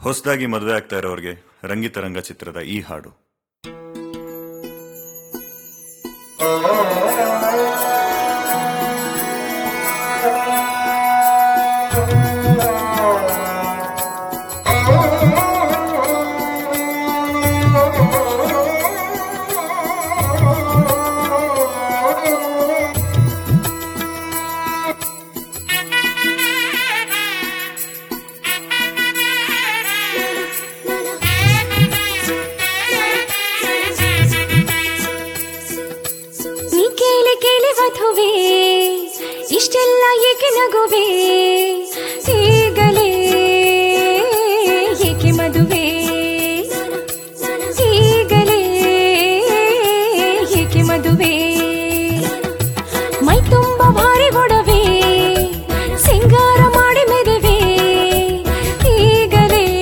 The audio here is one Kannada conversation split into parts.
ಹೊಸದಾಗಿ ಮದುವೆ ಆಗ್ತಾ ಇರೋರಿಗೆ ರಂಗಿತರಂಗ ಚಿತ್ರದ ಈ ಹಾಡು ನೀ ಕೇಳಿ ಕೇಳಿ ವಧುವೆ ಇಷ್ಟೆಲ್ಲ ಏಕೆ ನಗುವೆ ಈಗಲೇ ಏಕೆ ಮದುವೆ ಈಗಲೇ ಏಕೆ ಮದುವೆ ಮೈ ತುಂಬ ಭಾರಿ ಒಡವೆ ಸಿಂಗಾರ ಮಾಡಿ ಮೆದುವೆ ಈಗಲೇ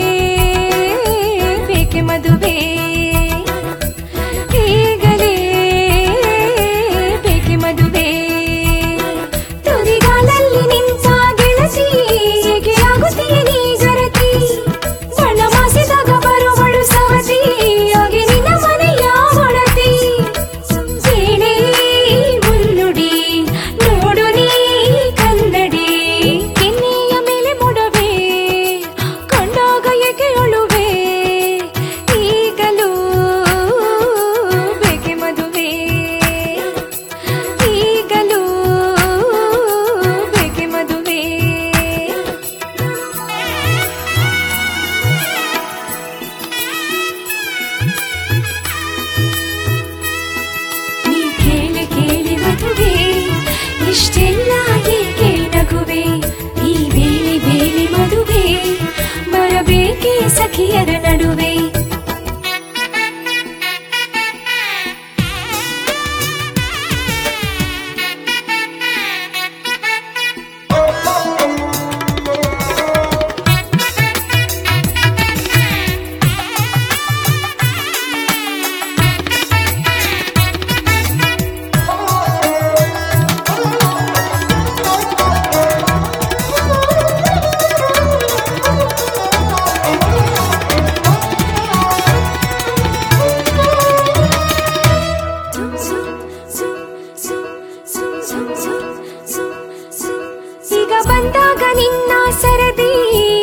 ಬೇಕೆ ಮದುವೆ ಈಗಲೇ ಬೇಕೆ ಮದುವೆ ತುದಿಗಾಲಲ್ಲಿ ನಿಂತ ಗೆಳತಿ ಹೇಗೆ ಆಗುತ್ತೀಯ ನೀ ಗರತಿ ಬಣ್ಣ ಮಾಸಿದಾಗ ಬರುವಳು ಸವತಿ ಹಾಗೆ ನಿನ್ನ ಮನೆಯ ಒಡತಿ ಏನೇ ಮುನ್ನುಡಿ ನೋಡು ನೀ ಕನ್ನಡಿ ಕೆನ್ನೆಯ ಮೇಲೆ ಮೊಡವೆ ಕಂಡಾಗ ಏಕೆ ಅಳುವೆ ಈಗಲೂ ಬೇಕೆ ಮದುವೆ ಈಗಲೂ ಬೇಕೆ ಮದುವೆ ನೀ ಕೇಳಿ ಕೇಳಿ ಮದುವೆ ಇಷ್ಟೆಲ್ಲ ಏಕೆ ನಗುವೆ ಈ ಬೇಲಿ ಬೇಲಿ ಮದುವೆ ಬರಬೇಕೆ ಸಖಿಯರ ನಡುವೆ ಈಗ ಬಂದಾಗ ನಿನ್ನ ಸರದಿ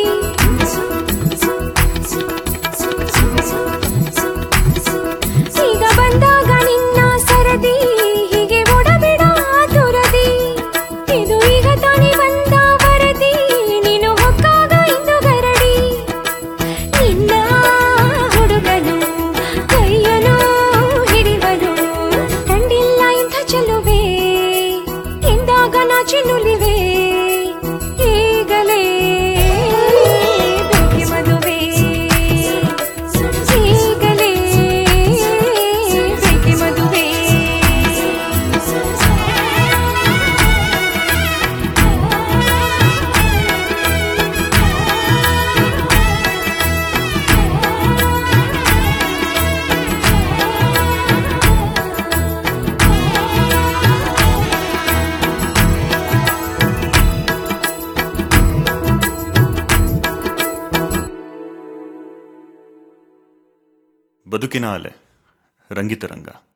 ಈಗ ಬಂದಾಗ ನಿನ್ನ ಸರದಿ ಹೀಗೆ ಒಡಬಿಡ ತುರದಿ ಇದು ಈಗ ತಾನೇ ಬಂದ ವರದಿ ನೀನು ಹೊಕ್ಕಾಗ ಇಂದು ಗರಡಿ ನಿನ್ನ ಹುಡುಗನು ಕೈಯನು ಹಿಡಿವನು ಕಂಡಿಲ್ಲ ಇಂಥ ಚೆಲುವೆ ಎಂದಾಗ ನಾಚಿ ನುಲಿವೆ ಈಗಲೇ ಬೇಕೆ ಮದುವೆ ಈಗಲೇ ಬೇಕೆ ಮದುವೆ ಬದುಕಿನ ಅಲೆ ರಂಗಿತರಂಗ